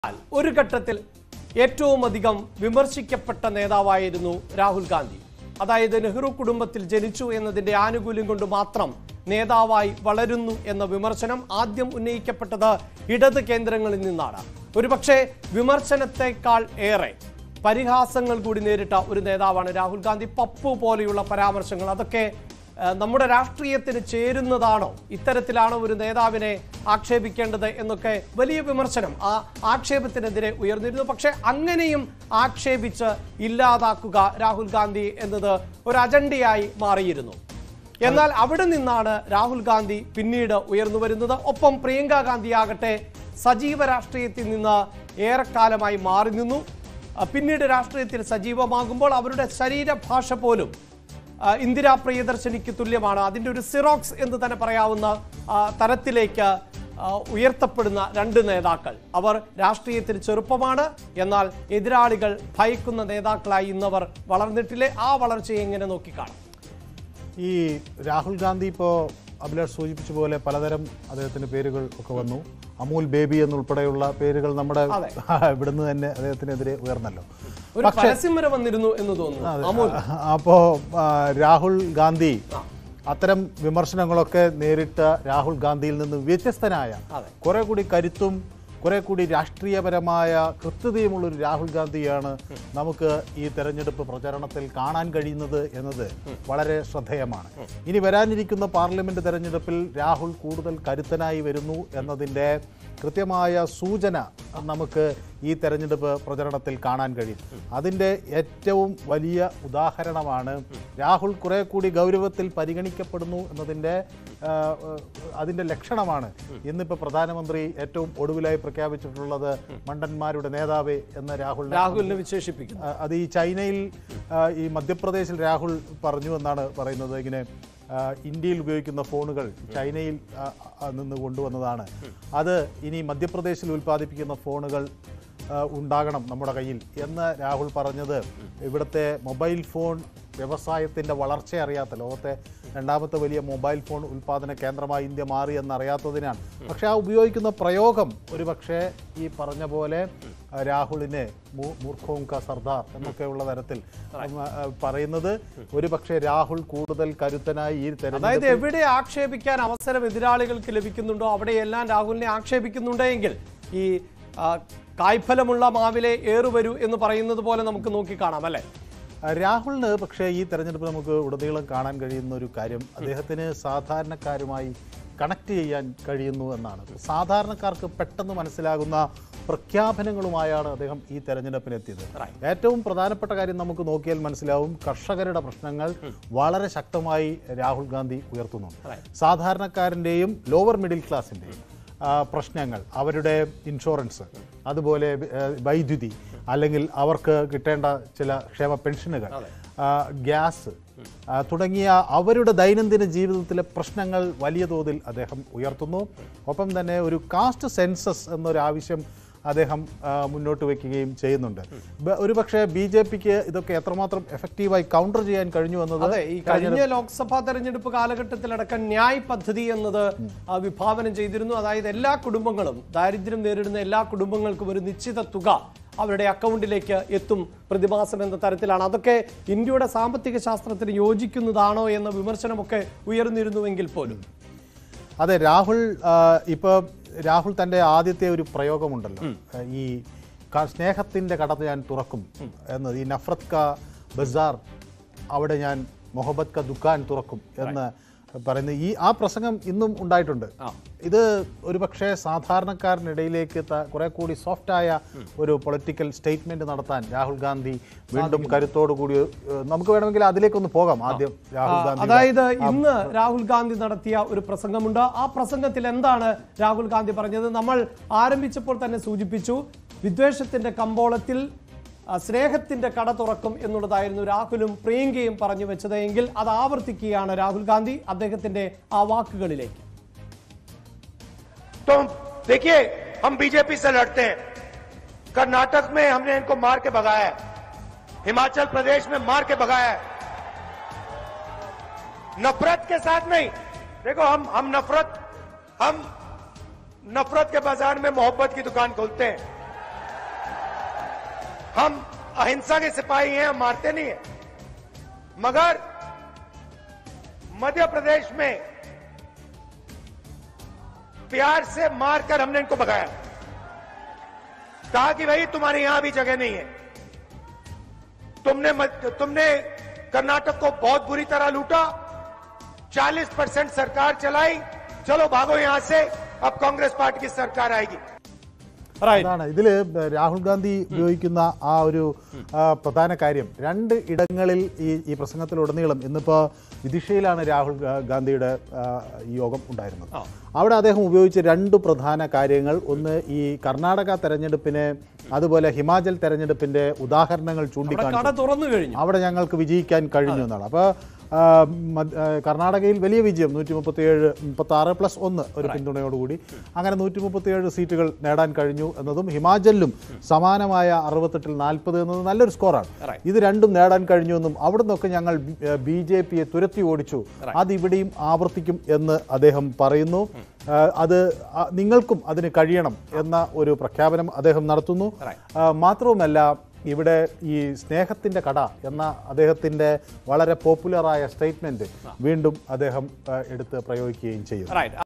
ഒരു ഘട്ടത്തിൽ ഏറ്റവും അധികം വിമർശിക്കപ്പെട്ട നേതാവായിരുന്നു രാഹുൽ ഗാന്ധി അതായത് നെഹ്റു കുടുംബത്തിൽ ജനിച്ചു എന്നതിന്റെ ആനുകൂല്യം കൊണ്ട് മാത്രം നേതാവായി വളരുന്നു എന്ന വിമർശനം ആദ്യം ഉന്നയിക്കപ്പെട്ടത് ഇടത് കേന്ദ്രങ്ങളിൽ നിന്നാണ് ഒരുപക്ഷെ വിമർശനത്തെക്കാൾ ഏറെ പരിഹാസങ്ങൾ കൂടി നേരിട്ട ഒരു നേതാവാണ് രാഹുൽ ഗാന്ധി പപ്പു പോലെയുള്ള പരാമർശങ്ങൾ അതൊക്കെ ആ, നമ്മുടെ രാഷ്ട്രീയത്തിന് ചേരുന്നതാണോ ഇത്തരത്തിലാണോ ഒരു നേതാവിനെ ആക്ഷേപിക്കേണ്ടത് എന്നൊക്കെ വലിയ വിമർശനം ആ ആക്ഷേപത്തിനെതിരെ ഉയർന്നിരുന്നു പക്ഷെ അങ്ങനെയും ആക്ഷേപിച്ച് ഇല്ലാതാക്കുക രാഹുൽ ഗാന്ധി എന്നത് ഒരു അജണ്ടയായി മാറിയിരുന്നു എന്നാൽ അവിടെ നിന്നാണ് രാഹുൽ ഗാന്ധി പിന്നീട് ഉയർന്നു വരുന്നത് ഒപ്പം പ്രിയങ്ക ഗാന്ധി ആകട്ടെ സജീവ രാഷ്ട്രീയത്തിൽ നിന്ന് ഏറെക്കാലമായി മാറി നിന്നു ആ, പിന്നീട് രാഷ്ട്രീയത്തിൽ സജീവമാകുമ്പോൾ അവരുടെ ശരീരഭാഷ പോലും ആ, ഇന്ദിരാ പ്രിയദർശനിക്ക് തുല്യമാണ് അതിൻ്റെ ഒരു സിറോക്സ് എന്ന് തന്നെ പറയാവുന്ന ആ, തരത്തിലേക്ക് ആ, ഉയർത്തപ്പെടുന്ന രണ്ട് നേതാക്കൾ അവർ രാഷ്ട്രീയത്തിൽ ചെറുപ്പമാണ് എന്നാൽ എതിരാളികൾ ഭയക്കുന്ന നേതാക്കളായി ഇന്നവർ വളർന്നിട്ടില്ലേ ആ വളർച്ചയെ എങ്ങനെ നോക്കിക്കാണും ഈ രാഹുൽ ഗാന്ധി ഇപ്പോൾ അഭിലാഷ് സൂചിപ്പിച്ച പോലെ പലതരം അദ്ദേഹത്തിന് പേരുകൾ ഒക്കെ വന്നു അമൂൽ ബേബി എന്നുൾപ്പെടെയുള്ള പേരുകൾ നമ്മുടെ അതെ. ഇവിടുന്ന് തന്നെ അദ്ദേഹത്തിനെതിരെ ഉയർന്നല്ലോ ഒരു പരസ്യം വരെ വന്നിരുന്നു എന്ന് തോന്നുന്നു അമൂൽ അപ്പോ ആ, രാഹുൽ ഗാന്ധി അത്തരം വിമർശനങ്ങളൊക്കെ നേരിട്ട രാഹുൽ ഗാന്ധിയിൽ നിന്ന് വ്യത്യസ്തനായ അതെ. കുറെ കൂടി കരുത്തും കുറെ കൂടി രാഷ്ട്രീയപരമായ കൃത്യതയുമുള്ള ഒരു രാഹുൽ ഗാന്ധിയാണ് നമുക്ക് ഈ തെരഞ്ഞെടുപ്പ് പ്രചരണത്തിൽ കാണാൻ കഴിയുന്നത് എന്നത് വളരെ ശ്രദ്ധേയമാണ് ഇനി വരാനിരിക്കുന്ന പാർലമെന്റ് തെരഞ്ഞെടുപ്പിൽ രാഹുൽ കൂടുതൽ കരുത്തനായി വരുന്നു എന്നതിൻ്റെ കൃത്യമായ സൂചന നമുക്ക് ഈ തെരഞ്ഞെടുപ്പ് പ്രചരണത്തിൽ കാണാൻ കഴിയും അതിൻ്റെ ഏറ്റവും വലിയ ഉദാഹരണമാണ് രാഹുൽ കുറെ കൂടി ഗൗരവത്തിൽ പരിഗണിക്കപ്പെടുന്നു എന്നതിൻ്റെ ആ, ആ, അതിൻ്റെ ലക്ഷണമാണ് ഇന്നിപ്പോൾ പ്രധാനമന്ത്രി ഏറ്റവും ഒടുവിലായി പ്രഖ്യാപിച്ചിട്ടുള്ളത് മണ്ടന്മാരുടെ നേതാവേ എന്ന് രാഹുൽ രാഹുലിനെ വിശേഷിപ്പിക്കുന്നു ആ, അത് ഈ ചൈനയിൽ ആ, ഈ മധ്യപ്രദേശിൽ രാഹുൽ പറഞ്ഞു എന്നാണ് പറയുന്നത് ഇങ്ങനെ ആ, ഇന്ത്യയിൽ ഉപയോഗിക്കുന്ന ഫോണുകൾ ചൈനയിൽ ആ, ആ, നിന്ന് കൊണ്ടുവന്നതാണ് അത് ഇനി മധ്യപ്രദേശിൽ ഉൽപ്പാദിപ്പിക്കുന്ന ഫോണുകൾ ആ, ഉണ്ടാകണം നമ്മുടെ കയ്യിൽ എന്ന് രാഹുൽ പറഞ്ഞത് ഇവിടുത്തെ മൊബൈൽ ഫോൺ വ്യവസായത്തിൻ്റെ വളർച്ച അറിയാത്ത ലോകത്തെ രണ്ടാമത്തെ വലിയ മൊബൈൽ ഫോൺ ഉൽപ്പാദന കേന്ദ്രമായി ഇന്ത്യ മാറി എന്നറിയാത്തതിനാണ് പക്ഷേ ആ ഉപയോഗിക്കുന്ന പ്രയോഗം ഒരു പക്ഷേ ഈ പറഞ്ഞ പോലെ ആ, രാഹുലിനെ മൂ- മൂർഖവും ക സർദാർ എന്നൊക്കെയുള്ള തരത്തിൽ ഉം, ആ, പറയുന്നത് ഒരു പക്ഷേ രാഹുൽ കൂടുതൽ കരുത്തനായി ഈ അതായത് തെരഞ്ഞെടുപ്പ് എവിടെ ആക്ഷേപിക്കാൻ അവസരം എതിരാളികൾക്ക് ലഭിക്കുന്നുണ്ടോ അവിടെയെല്ലാം രാഹുലിനെ ആക്ഷേപിക്കുന്നുണ്ടെങ്കിൽ ഈ ആ, കായ്ഫലമുള്ള മാവിലെ ഏറുവരൂ എന്ന് പറയുന്നത് പോലെ നമുക്ക് നോക്കിക്കാണാം അല്ലെ ആ, രാഹുലിന് പക്ഷേ ഈ തെരഞ്ഞെടുപ്പ് നമുക്ക് ഉടനീളം കാണാൻ കഴിയുന്ന ഒരു കാര്യം അദ്ദേഹത്തിന് സാധാരണക്കാരുമായി കണക്ട് ചെയ്യാൻ കഴിയുന്നു എന്നാണ് സാധാരണക്കാർക്ക് പെട്ടെന്ന് മനസ്സിലാകുന്ന പ്രഖ്യാപനങ്ങളുമായാണ് അദ്ദേഹം ഈ തെരഞ്ഞെടുപ്പിനെത്തിയത് ഏറ്റവും പ്രധാനപ്പെട്ട കാര്യം നമുക്ക് നോക്കിയാൽ മനസ്സിലാവും കർഷകരുടെ പ്രശ്നങ്ങൾ വളരെ ശക്തമായി രാഹുൽ ഗാന്ധി ഉയർത്തുന്നുണ്ട് സാധാരണക്കാരൻ്റെയും ലോവർ മിഡിൽ ക്ലാസിൻ്റെയും ആ, പ്രശ്നങ്ങൾ അവരുടെ ഇൻഷുറൻസ് അതുപോലെ ആ, വൈദ്യുതി അല്ലെങ്കിൽ അവർക്ക് കിട്ടേണ്ട ചില ക്ഷേമ പെൻഷനുകൾ ആ, ഗ്യാസ് ആ, തുടങ്ങിയ അവരുടെ ദൈനംദിന ജീവിതത്തിലെ പ്രശ്നങ്ങൾ വലിയ തോതിൽ അദ്ദേഹം ഉയർത്തുന്നു ഒപ്പം തന്നെ ഒരു കാസ്റ്റ് സെൻസസ് എന്നൊരു ആവശ്യം അദ്ദേഹം ആ, മുന്നോട്ട് വയ്ക്കുകയും ചെയ്യുന്നുണ്ട് ബ- ഒരുപക്ഷെ ബി ജെ പിക്ക് ഇതൊക്കെ എത്രമാത്രം എഫക്റ്റീവായി കൗണ്ടർ ചെയ്യാൻ കഴിഞ്ഞു എന്നത് അതെ ഈ കഴിഞ്ഞ ലോക്സഭാ തെരഞ്ഞെടുപ്പ് കാലഘട്ടത്തിലടക്കം ന്യായ് പദ്ധതി എന്നത് ആ, വിഭാവനം ചെയ്തിരുന്നു അതായത് എല്ലാ കുടുംബങ്ങളും ദാരിദ്ര്യം നേരിടുന്ന എല്ലാ കുടുംബങ്ങൾക്കും ഒരു നിശ്ചിത തുക അവരുടെ അക്കൗണ്ടിലേക്ക് എത്തും പ്രതിമാസം എന്ന തരത്തിലാണ് അതൊക്കെ ഇന്ത്യയുടെ സാമ്പത്തിക ശാസ്ത്രത്തിന് യോജിക്കുന്നതാണോ എന്ന വിമർശനമൊക്കെ ഉയർന്നിരുന്നുവെങ്കിൽ പോലും അതെ രാഹുൽ ആ, ഇപ്പൊ രാഹുൽ തന്റെ ആദ്യത്തെ ഒരു പ്രയോഗമുണ്ടല്ലോ ഈ ക- സ്നേഹത്തിന്റെ കടത്ത് ഞാൻ തുറക്കും എന്നത് ഈ നഫ്രത് കാ ബസാർ അവിടെ ഞാൻ മൊഹബത്ത് ക ദുക്കാൻ തുറക്കും എന്ന് പറയുന്ന ഈ ആ പ്രസംഗം ഇന്നും ഉണ്ടായിട്ടുണ്ട് ഇത് ഒരുപക്ഷെ സാധാരണക്കാരനിടയിലേക്ക് ത- കുറെ കൂടി സോഫ്റ്റായ ഒരു പൊളിറ്റിക്കൽ സ്റ്റേറ്റ്മെന്റ് നടത്താൻ രാഹുൽ ഗാന്ധി വീണ്ടും കരുത്തോടു കൂടി ഏഹ്, നമുക്ക് വേണമെങ്കിൽ അതിലേക്കൊന്ന് പോകാം ആദ്യം രാഹുൽ ഗാന്ധി അതായത് ഇന്ന് രാഹുൽ ഗാന്ധി നടത്തിയ ഒരു പ്രസംഗമുണ്ട് ആ പ്രസംഗത്തിൽ എന്താണ് രാഹുൽ ഗാന്ധി പറഞ്ഞത് നമ്മൾ ആരംഭിച്ചപ്പോൾ തന്നെ സൂചിപ്പിച്ചു വിദ്വേഷത്തിന്റെ കമ്പോളത്തിൽ ആ, സ്നേഹത്തിന്റെ കട തുറക്കും എന്നുള്ളതായിരുന്നു രാഹുലും പ്രിയങ്കയും പറഞ്ഞു വെച്ചത് എങ്കിൽ അത് ആവർത്തിക്കുകയാണ് രാഹുൽ ഗാന്ധി അദ്ദേഹത്തിന്റെ ആ വാക്കുകളിലേക്ക് तो देखिए हम बीजेपी से लड़ते हैं कर्नाटक में हमने इनको मार के भगाया है हिमाचल प्रदेश में मार के भगाया है नफरत के साथ नहीं देखो हम हम नफरत हम नफरत के बाजार में मोहब्बत की दुकान खोलते हैं हम अहिंसा के सिपाही हैं हम मारते नहीं हैं मगर मध्य प्रदेश में प्यार से मारकर हमने इनको भगाया कहा कि भाई तुम्हारे यहां भी जगह नहीं है तुमने मत- तुमने कर्नाटक को बहुत बुरी तरह लूटा 40 परसेंट सरकार चलाई चलो भागो यहां से अब कांग्रेस पार्टी की सरकार आएगी റൈറ്റ് അതാണ് ഇതിൽ രാഹുൽ ഗാന്ധി ഉപയോഗിക്കുന്ന ആ ഒരു ആ, പ്രധാന കാര്യം രണ്ട് ഇടങ്ങളിൽ ഈ ഈ പ്രസംഗത്തിലുടനീളം ഇന്നിപ്പോൾ വിദിഷയിലാണ് രാഹുൽ ഗാ- ഗാന്ധിയുടെ ആ, ഈ യോഗം ഉണ്ടായിരുന്നത് അവിടെ അദ്ദേഹം ഉപയോഗിച്ച രണ്ട് പ്രധാന കാര്യങ്ങൾ ഒന്ന് ഈ കർണാടക തെരഞ്ഞെടുപ്പിന് അതുപോലെ ഹിമാചൽ തെരഞ്ഞെടുപ്പിന്റെ ഉദാഹരണങ്ങൾ അവിടെ ചൂണ്ടിക്കാണിച്ചു കട തുറന്നു കഴിഞ്ഞു അവിടെ ഞങ്ങൾക്ക് വിജയിക്കാൻ കഴിഞ്ഞു എന്നാണ് അപ്പോൾ കർണാടകയിൽ വലിയ വിജയം നൂറ്റി മുപ്പത്തിയേഴ് മുപ്പത്തി ആറ് പ്ലസ് ഒന്ന് ഒരു പിന്തുണയോടുകൂടി അങ്ങനെ നൂറ്റി മുപ്പത്തിയേഴ് സീറ്റുകൾ നേടാൻ കഴിഞ്ഞു എന്നതും ഹിമാചലിലും സമാനമായ അറുപത്തെട്ടിൽ നാൽപ്പത് എന്നത് നല്ലൊരു സ്കോറാണ് Right. ഇത് രണ്ടും നേടാൻ കഴിഞ്ഞു എന്നും അവിടെ നിന്നൊക്കെ ഞങ്ങൾ ബി ജെ പിയെ തുരത്തി ഓടിച്ചു അത് ഇവിടെയും ആവർത്തിക്കും എന്ന് അദ്ദേഹം പറയുന്നു ആ, അത് ആ, നിങ്ങൾക്കും അതിന് കഴിയണം എന്ന ഒരു പ്രഖ്യാപനം അദ്ദേഹം നടത്തുന്നു ആ, മാത്രവുമല്ല ഇവിടെ ഈ സ്നേഹത്തിൻ്റെ കട എന്ന അദ്ദേഹത്തിൻ്റെ വളരെ പോപ്പുലറായ സ്റ്റേറ്റ്മെൻറ്റ് വീണ്ടും അദ്ദേഹം ആ, എടുത്ത് പ്രയോഗിക്കുകയും ചെയ്യും റൈറ്റ്